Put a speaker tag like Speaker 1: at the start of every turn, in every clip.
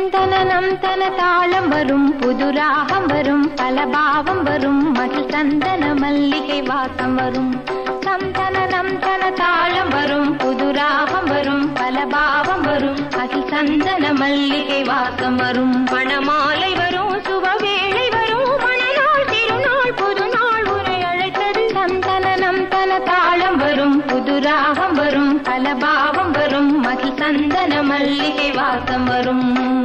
Speaker 1: தந்தனம் தன தாளம் வரும் புது ராகம் வரும் பல பாவம் வரும் மகிழ் சந்தன மல்லிகை வாசம் வரும் தம் தனனம் தன தாளம் வரும் புது ராகம் வரும் பல பாவம் வரும் மகிழ் சந்தன மல்லிகை வாசம் வரும் பணமாலை வரும் சுபவேளை வரும் மணநாள் திருநாள் புது நாள் உரை அழைத்தது தம் தனனம் தன தாளம் வரும் புது ராகம் வரும் பல பாவம் வரும் மகிழ் சந்தன மல்லிகை வாசம் வரும்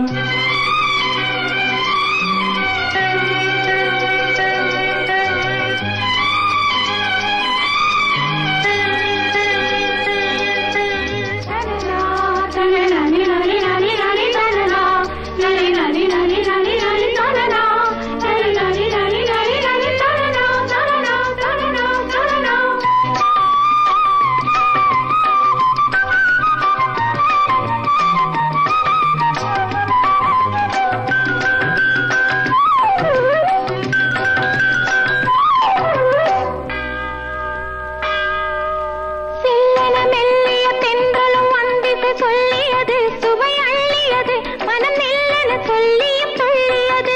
Speaker 1: சில்லென மெல்லிய தென்றலும் வந்திசை சொல்லியது சுவை அள்ளியது மனம் நெல்லென சொல்லியும் சொல்லியது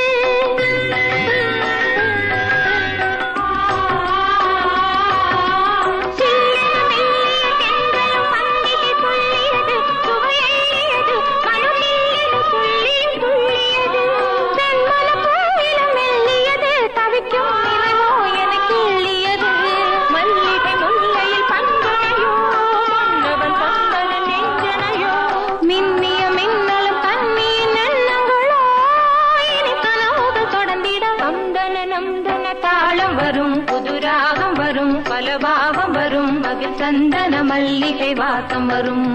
Speaker 1: சில்லென மெல்லிய தென்றலும் வந்திசை சொல்லியது சுவை அள்ளியது மனம் நெல்லென சொல்லியும் சொல்லியது செம்மல கோவிலும் மெல்லியது தவிக்கும் நிலவோ எனக்கு எள்ளியது மல்லிகை முல்லையில் பண்பனையோ மன்னவன் தந்தன நெஞ்சனையோ மின்னிய மின்னலும் கண்ணியின் எண்ணங்களோ இனி கனவுகள் தொடர்ந்திட நந்தன நந்தன தாளம் வரும் புது ராகம் வரும் பல பாவம் வரும் மகிழ் சந்தன மல்லிகை வாசம் வரும்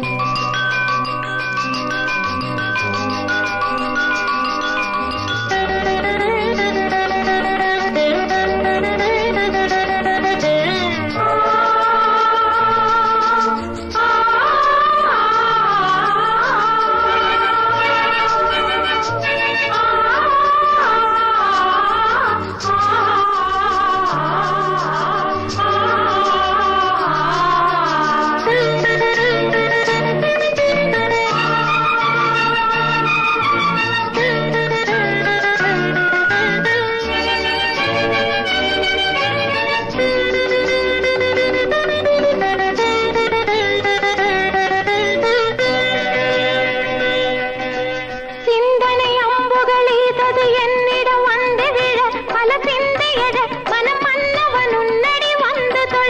Speaker 1: சிந்தனை அம்புகள் ஈதது என்னிடம் வந்து விழ பல சிந்தையட மனம் மன்னவன் உன்னடி வந்து தொழ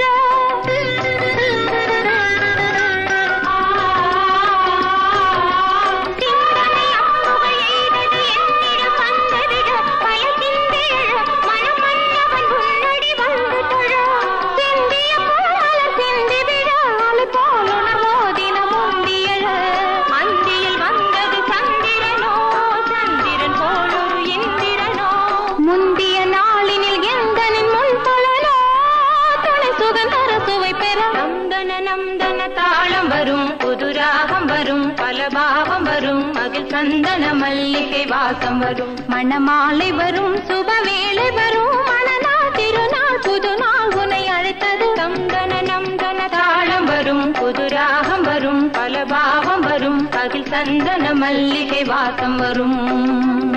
Speaker 1: சிந்தனை அம்புகள் எய்தது என்னிடம் வந்து விழ பல சிந்தையட மனம் மன்னவன் உன்னடி வந்து தொழ சிந்திய போல சிந்தி விழ அலை போலுன மோதின முந்தியழ மந்தியில் வந்தது சந்திரனோ சந்திரன் போலொரு இந்திரனோ முந்திய நாளினில் எந்தனின் முன் தொழலோ துணை சுகந்தர சுவை பெற நந்தன நந்தன தாளம் வரும் புது ராகம் வரும் பல பாவம் வரும் மகிழ் சந்தன மல்லிகை வாசம் வரும் மணமாலை வரும் சுபவேளை வரும் மணநாள் திருநாள் புது நாள் உனை அழைத்தது நந்தன நந்தன தாளம் வரும் புது ராகம் வரும் பல பாவம் வரும் மகிழ் சந்தன மல்லிகை வாசம் வரும்